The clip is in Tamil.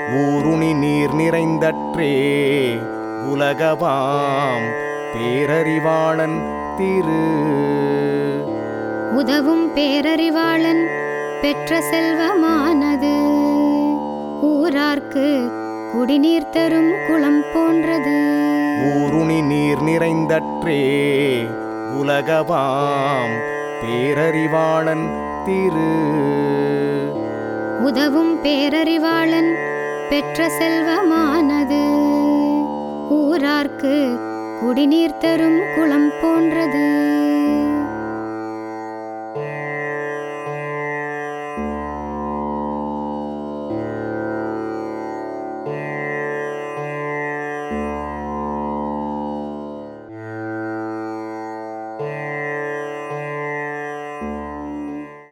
ஊருணி நீர் நிறைந்தற்றே உலகவாம் பேரறிவாளன் திரு உதவும் பேரறிவாளன் பெற்ற செல்வமானது ஊரார்க்கு குடிநீர் தரும் குளம் போன்றது ஊருணி நீர் நிறைந்தற்றே உலகவாம் பேரறிவாளன் திரு உதவும் பேரறிவாளன் பெற்ற செல்வமானது ஊரார்க்கு குடிநீர் தரும் குளம் போன்றது